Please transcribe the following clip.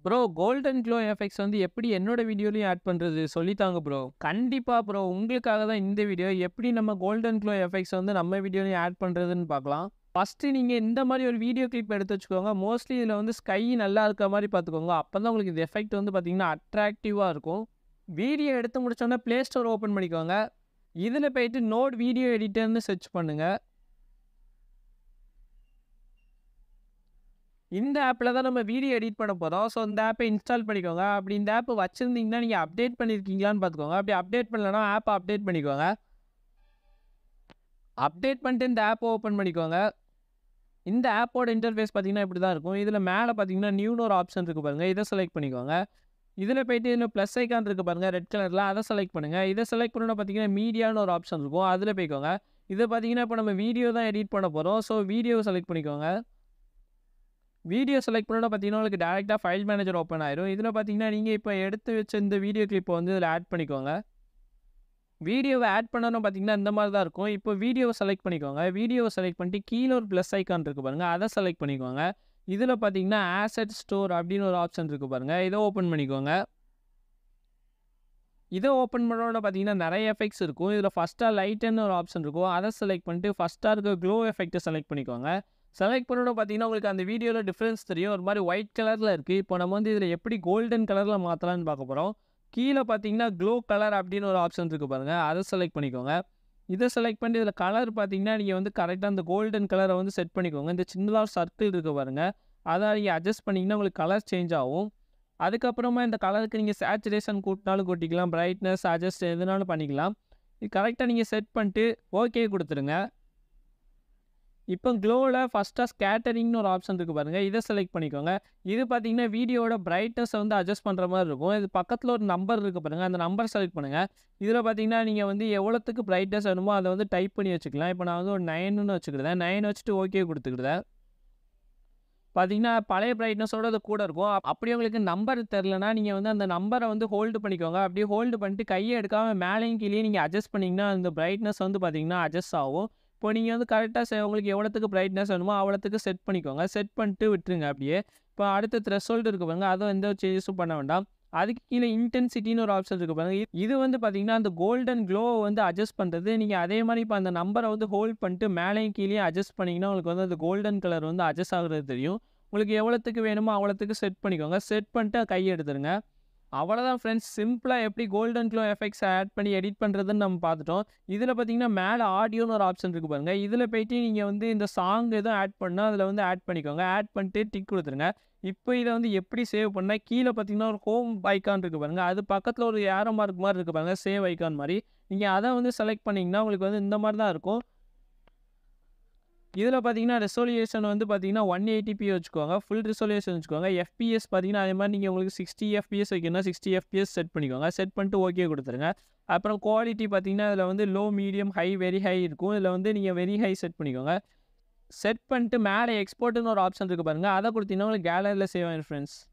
bro golden glow effects வந்து எப்படி என்னோட வீடியோலையும் ஆட் பண்ணுறது சொல்லித்தாங்க ப்ரோ கண்டிப்பாக ப்ரோ உங்களுக்காக தான் இந்த வீடியோ எப்படி நம்ம கோல்டன் க்ளோ எஃபெக்ட்ஸ் வந்து நம்ம வீடியோலையும் ஆட் பண்ணுறதுன்னு பார்க்கலாம் ஃபஸ்ட்டு நீங்கள் இந்த மாதிரி ஒரு வீடியோ கிளிப் எடுத்து வச்சுக்கோங்க மோஸ்ட்லி இதில் வந்து ஸ்கை நல்லா இருக்க மாதிரி பார்த்துக்கோங்க அப்போ தான் உங்களுக்கு இந்த எஃபெக்ட் வந்து பார்த்திங்கன்னா அட்ராக்டிவாக இருக்கும் வீடியோ எடுத்து முடிச்சோன்னே ப்ளே ஸ்டோர் ஓப்பன் பண்ணிக்கோங்க இதில் போயிட்டு நோட் வீடியோ எடிட்டர்னு சர்ச் பண்ணுங்கள் இந்த ஆப்பில் தான் நம்ம வீடியோ எடிட் பண்ண போகிறோம் ஸோ இந்த ஆப்பை இன்ஸ்டால் பண்ணிக்கோங்க அப்படி இந்த ஆப் வச்சுருந்தீங்கன்னா நீங்கள் அப்டேட் பண்ணியிருக்கீங்களான்னு பார்த்துக்கோங்க அப்படி அப்டேட் பண்ணலன்னா ஆப்பை அப்டேட் பண்ணிக்கோங்க அப்டேட் பண்ணிட்டு இந்த ஆப்பை ஓப்பன் பண்ணிக்கோங்க இந்த ஆப்போட இன்டர்ஃபேஸ் பார்த்தீங்கன்னா இப்படி தான் இருக்கும் இதில் மேலே பார்த்தீங்கன்னா நியூன்னு ஒரு ஆப்ஷன் இருக்குது பாருங்கள் இதை செலக்ட் பண்ணிக்கோங்க இதில் போயிட்டு இதில் ப்ளஸ் ஐக்கான் இருக்குது பாருங்கள் ரெட் கலரில் அதை செலக்ட் பண்ணுங்கள் இதை செலக்ட் பண்ணணும் பார்த்தீங்கன்னா மீடியான்னு ஒரு ஆப்ஷன் இருக்கும் அதில் போய்க்கோங்க இதை பார்த்தீங்கன்னா இப்போ நம்ம வீடியோ தான் எடிட் பண்ண போகிறோம் ஸோ வீடியோவை செலக்ட் பண்ணிக்கோங்க வீடியோ செலக்ட் பண்ணோட பார்த்தீங்கன்னா உங்களுக்கு டேரெக்டாக ஃபைல் மேனேஜர் ஓப்பன் ஆயிரும் இதில் பார்த்தீங்கன்னா நீங்கள் இப்போ எடுத்து வச்ச இந்த வீடியோ கிளிப்பை வந்து இதில் ஆட் பண்ணிக்கோங்க வீடியோவை ஆட் பண்ணணும் பார்த்தீங்கன்னா இந்த மாதிரி தான் இருக்கும் இப்போ வீடியோவை செலக்ட் பண்ணிக்கோங்க வீடியோவை செலக்ட் பண்ணிட்டு கீழே ஒரு ப்ளஸ் ஐக்கான் இருக்குது பாருங்கள் அதை செலக்ட் பண்ணிக்கோங்க இதில் பார்த்தீங்கன்னா ஆசட் ஸ்டோர் அப்படின்னு ஒரு ஆப்ஷன் இருக்குது பாருங்கள் இதை ஓப்பன் பண்ணிக்கோங்க இதை ஓப்பன் பண்ணோட பார்த்தீங்கன்னா நிறைய எஃபெக்ட்ஸ் இருக்கும் இதில் ஃபஸ்ட்டாக லைட்டுன்னு ஒரு ஆப்ஷன் இருக்கும் அதை செலக்ட் பண்ணிட்டு ஃபஸ்ட்டாக இருக்க க்ளோ எஃபெக்ட்டை செலக்ட் பண்ணிக்கோங்க செலக்ட் பண்ணோட பார்த்தீங்கன்னா உங்களுக்கு அந்த வீடியோவில் டிஃப்ரென்ஸ் தெரியும் ஒரு மாதிரி ஒயிட் கலரில் இருக்குது இப்போ நம்ம வந்து இதில் எப்படி கோல்டன் கலரில் மாற்றலான்னு பார்க்க போகிறோம் கீழே பார்த்தீங்கன்னா க்ளோ கலர் அப்படின்னு ஒரு ஆப்ஷன் இருக்குது பாருங்கள் அதை செலக்ட் பண்ணிக்கோங்க இதை செலக்ட் பண்ணி இதில் கலர் பார்த்தீங்கன்னா நீங்கள் வந்து கரெக்டாக அந்த கோல்டன் கலரை வந்து செட் பண்ணிக்கோங்க இந்த சின்னதாக சர்க்கிள் இருக்குது பாருங்கள் அதை நீங்கள் அட்ஜஸ்ட் பண்ணிங்கன்னா உங்களுக்கு கலர் சேஞ்ச் ஆகும் அதுக்கப்புறமா இந்த கலருக்கு நீங்கள் சேச்சுரேஷன் கூட்டினாலும் கூட்டிக்கலாம் பிரைட்னஸ் அட்ஜஸ்ட் எதுனாலும் பண்ணிக்கலாம் இது கரெக்டாக நீங்கள் செட் பண்ணிட்டு ஓகே கொடுத்துருங்க இப்போ க்ளோவில் ஃபஸ்ட்டாக ஸ்கேட்டரிங்னு ஒரு ஆப்ஷன் இருக்குது பாருங்கள் இதை செலக்ட் பண்ணிக்கோங்க இது பார்த்தீங்கன்னா வீடியோட பிரைட்னஸை வந்து அட்ஜஸ்ட் பண்ணுற மாதிரி இருக்கும் இது பக்கத்தில் ஒரு நம்பர் இருக்குது பாருங்கள் அந்த நம்பர் செலக்ட் பண்ணுங்கள் இதில் பார்த்தீங்கன்னா நீங்கள் வந்து எவ்வளோத்துக்கு பிரைட்னஸ் வேணுமோ அதை வந்து டைப் பண்ணி வச்சுக்கலாம் இப்போ நான் வந்து ஒரு நைனுன்னு வச்சுக்கிட்டேன் நைன் வச்சுட்டு ஓகே கொடுத்துக்கிட்டேன் பார்த்தீங்கன்னா பழைய பிரைட்னஸோட அது கூட இருக்கும் அப்~ அப்படி உங்களுக்கு நம்பர் தெரிலனா நீங்கள் வந்து அந்த நம்பரை வந்து ஹோல்டு பண்ணிக்கோங்க அப்படியே ஹோல்டு பண்ணிட்டு கையை எடுக்காமல் மேலேயும் கீழே நீங்கள் அட்ஜஸ்ட் பண்ணிங்கன்னா அந்த பிரைட்னஸ் வந்து பார்த்தீங்கன்னா அட்ஜஸ்ட் ஆகும் இப்போ நீங்கள் வந்து கரெக்டாக உங்களுக்கு எவ்வளோத்துக்கு பிரைட்னஸ் வேணுமோ அவ்வளோத்துக்கு செட் பண்ணிக்கோங்க செட் பண்ணிட்டு விட்டுருங்க அப்படியே இப்போ அடுத்த த்ரெஷோல்டு இருக்கு பாருங்க அதை எந்த சேஞ்சஸும் பண்ண வேண்டாம் அதுக்கு கீழே இன்டென்சிட்டின்னு ஒரு ஆப்ஷன் இருக்குது பாருங்க இது வந்து பார்த்தீங்கன்னா அந்த கோல்டன் க்ளோவை வந்து அட்ஜஸ்ட் பண்ணுறது நீங்கள் அதே மாதிரி இப்போ அந்த நம்பரை வந்து ஹோல்ட் பண்ணிட்டு மேலேயும் கீழே அட்ஜஸ்ட் பண்ணிங்கன்னா உங்களுக்கு வந்து அந்த கோல்டன் கலர் வந்து அட்ஜஸ்ட் ஆகுறது தெரியும் உங்களுக்கு எவ்வளோத்துக்கு வேணுமோ அவ்வளோத்துக்கு செட் பண்ணிக்கோங்க செட் பண்ணிட்டு கை எடுத்துருங்க அவ்வளோதான் ஃப்ரெண்ட்ஸ் சிம்பிளாக எப்படி கோல்டன் க்ளோ எஃபெக்ட்ஸ் ஆட் பண்ணி எடிட் பண்ணுறதுன்னு நம்ம பார்த்துட்டோம் இதில் பார்த்தீங்கன்னா மேலே ஆடியோன்னு ஒரு ஆப்ஷன் இருக்குது பாருங்கள் இதில் போயிட்டு நீங்கள் வந்து இந்த சாங் எதுவும் ஆட் பண்ணால் அதில் வந்து ஆட் பண்ணிக்கோங்க ஆட் பண்ணிட்டு டிக் கொடுத்துருங்க இப்போ இதை வந்து எப்படி சேவ் பண்ணால் கீழே பார்த்தீங்கன்னா ஒரு ஹோம் ஐக்கான் இருக்குது பாருங்கள் அது பக்கத்தில் ஒரு ஏரோ மார்க் மாதிரி இருக்குது பாருங்கள் சேவ் ஐக்கான் மாதிரி நீங்கள் அதை வந்து செலக்ட் பண்ணிங்கன்னா உங்களுக்கு வந்து இந்த மாதிரி தான் இருக்கும் இதில் பார்த்தீங்கன்னா ரெசோலியூஷன் வந்து பார்த்தீங்கன்னா ஒன் எயிட்டிபி வச்சுக்கோங்க ஃபுல் ரெசோலியூஷன் வச்சுக்கோங்க எஃபிஎஸ் பார்த்தீங்கன்னா அதே மாதிரி நீங்கள் உங்களுக்கு சிக்ஸ்டி எஃபிஎஸ் வைக்கணும்னா சிக்ஸ்டி எஃபிஎஸ் செட் பண்ணிக்கோங்க செட் பண்ணிட்டு ஓகே கொடுத்துருங்க அப்புறம் குவாலிட்டி பார்த்தீங்கன்னா இதில் வந்து low medium high very high இருக்கும் இதில் வந்து நீங்கள் வெரி ஹை செட் பண்ணிக்கோங்க செட் பண்ணிட்டு மேலே எக்ஸ்போர்ட்டுன்னு ஒரு ஆப்ஷன் இருக்குது பாருங்கள் அதை கொடுத்தீங்கன்னா உங்களுக்கு கேலரியில் சேவ் ஆயிடும் ஃப்ரெண்ட்ஸ்